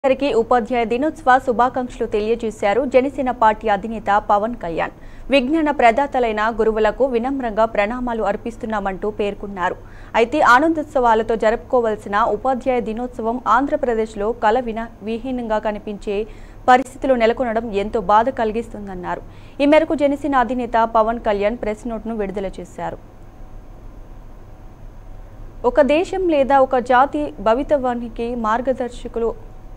అందరికీ ఉపాధ్యాయ దినోత్సవ శుభాకాంక్షలు తెలియజేశారు జనసేన పార్టీ అధినేత పవన్ కళ్యాణ్ విజ్ఞాన ప్రదాతలైన గురువులకు వినమ్రంగా ప్రణామాలు అర్పిస్తున్నామంటూ పేర్కొన్నారు అయితే ఆనందోత్సవాలతో జరుపుకోవాల్సిన ఉపాధ్యాయ దినోత్సవం ఆంధ్రప్రదేశ్లో కల విన విహీనంగా కనిపించే పరిస్థితులు నెలకొనడం ఎంతో బాధ కలిగిస్తుందన్నారు ఈ మేరకు జనసేన అధినేత పవన్ కళ్యాణ్ ప్రెస్ నోట్ను విడుదల చేశారు ఒక దేశం లేదా ఒక జాతి భవితవానికి మార్గదర్శకులు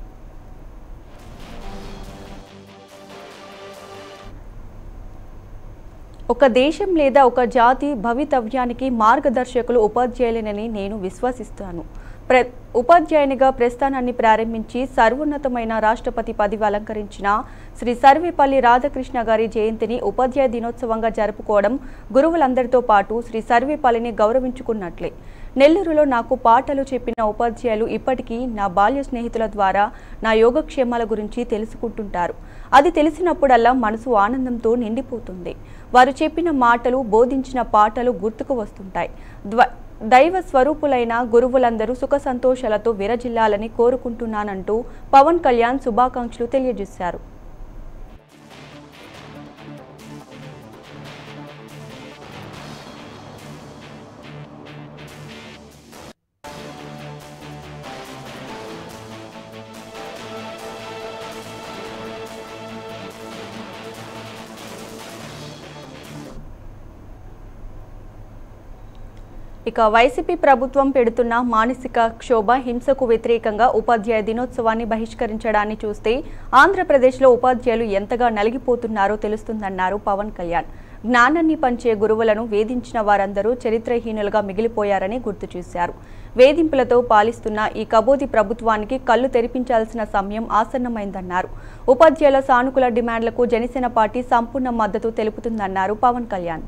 ఒక దేశం లేదా ఒక జాతి భవితవ్యానికి మార్గదర్శకులు ఉపాధ్యాయులేనని నేను విశ్వసిస్తాను ప్ర ఉపాధ్యాయునిగా ప్రస్థానాన్ని ప్రారంభించి సర్వోన్నతమైన రాష్ట్రపతి పదవి అలంకరించిన శ్రీ సర్వేపల్లి రాధాకృష్ణ గారి జయంతిని ఉపాధ్యాయ దినోత్సవంగా జరుపుకోవడం గురువులందరితో పాటు శ్రీ సర్వేపల్లిని గౌరవించుకున్నట్లే నెల్లూరులో నాకు పాటలు చెప్పిన ఉపాధ్యాయులు ఇప్పటికీ నా బాల్య స్నేహితుల ద్వారా నా యోగక్షేమాల గురించి తెలుసుకుంటుంటారు అది తెలిసినప్పుడల్లా మనసు ఆనందంతో నిండిపోతుంది వారు చెప్పిన మాటలు బోధించిన పాటలు గుర్తుకు వస్తుంటాయి ద్వ దైవ స్వరూపులైన గురువులందరూ సుఖ సంతోషాలతో విరజిల్లాలని కోరుకుంటున్నానంటూ పవన్ కళ్యాణ్ శుభాకాంక్షలు తెలియజేశారు ఇక వైసీపీ ప్రభుత్వం పెడుతున్న మానసిక క్షోభ హింసకు వ్యతిరేకంగా ఉపాధ్యాయ దినోత్సవాన్ని బహిష్కరించడాన్ని చూస్తే ఆంధ్రప్రదేశ్లో ఉపాధ్యాయులు ఎంతగా నలిగిపోతున్నారో తెలుస్తుందన్నారు పవన్ కళ్యాణ్ జ్ఞానాన్ని పంచే గురువులను వేధించిన వారందరూ చరిత్రహీనులుగా మిగిలిపోయారని గుర్తు చేశారు వేధింపులతో పాలిస్తున్న ఈ కబోది ప్రభుత్వానికి కళ్ళు తెరిపించాల్సిన సమయం ఆసన్నమైందన్నారు ఉపాధ్యాయుల సానుకూల డిమాండ్లకు జనసేన పార్టీ సంపూర్ణ మద్దతు తెలుపుతుందన్నారు పవన్ కళ్యాణ్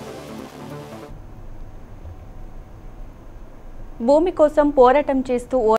భూమి కోసం పోరాటం చేస్తూ ఓ